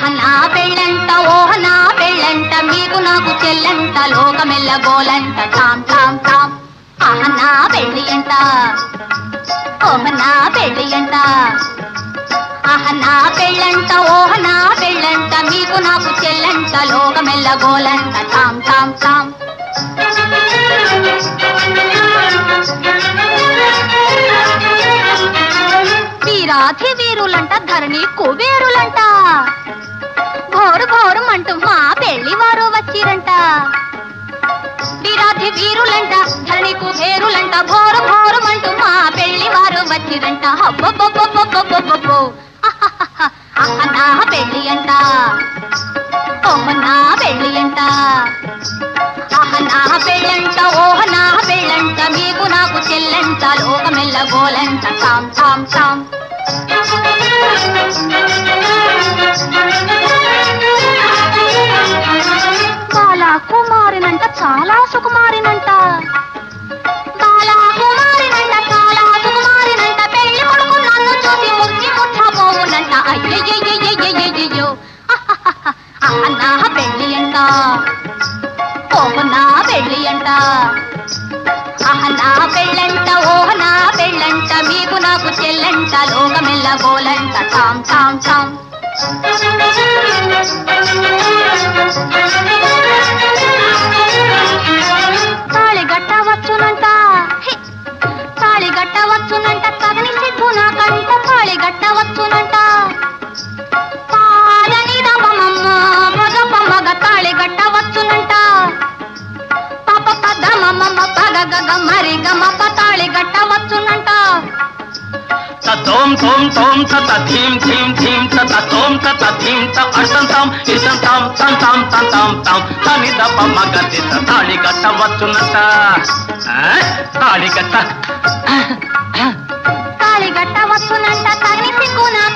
నా పెళ్ళంట ఓహ నా పెళ్ళంట మీకు నాకు చెల్లంట లోకమెల్ల గోలంట టామ్ టామ్ టామ్ ఆహ నా పెళ్ళి అంట ఓహ నా పెళ్ళి అంట ఆహ నా పెళ్ళంట ఓహ నా పెళ్ళంట మీకు నాకు చెల్లంట లోకమెల్ల గోలంట టామ్ టామ్ టామ్ వీరాధి వీరులంట ధరణి కుబేరులంట ఘోరు ఘోరమంటూ మా పెళ్లి వారు వచ్చిరంట వీరాధి వీరులంట ధరణి కుబేరులంట ఘోరు ఘోరమంటూ మా పెళ్లి వారు వచ్చిరంట హబ్బబ్బబ్బబ్బబ్బబ్బబ్బో అహహహ, అహ నా పెళ్లి అంట ఓహ నా పెళ్లి అంట ఆహ నా పెళ్ళంట ఓహ నా పెళ్ళంట మీకు నాకు చెల్లంట లోకమెల్ల గోలంట టామ్ టామ్ టామ్ బాలా కుమారినంట చాలా సుకుమారినంట బాలా కుమారినంట చాలా సుకుమారినంట పెళ్లి కొడుకు నన్ను చూసి ముచ్చి ముచ్చబోవునంట అయ్యయ్యయ్యయ్యయ్యయ్యో అహ నా పెళ్ళి అంట ఓహ నా పెళ్ళి అంట ఆహ నా పెళ్ళంట ఓహ నా పెళ్ళంట మీకు నాకు చెల్లంట లోకమెల్ల గోలంట టామ్ టామ్ టామ్ తాళి గట్టవచ్చునంట హి! తాళి గట్టవచ్చునంట తగని సిగ్గు నాకంట తాళి గట్టవచ్చునంట పాదని రమమమ్మ భగప మగ తాళి గట్టవచ్చునంట పాప పద మమ్మ పగ గగ మరి గమ తాళి గట్టవచ్చునంట తోం తోం తోం తత థీం థీం థీం తత తోం తత థీం త అర్థం తాం ఇసం తాం తం తాం తం తాం తాం తని దప మగతి తాళి కట్టవచ్చునంట ఆ? తాళి కట్ట తాళి గట్టవచ్చునంట తగని సిగ్గు నా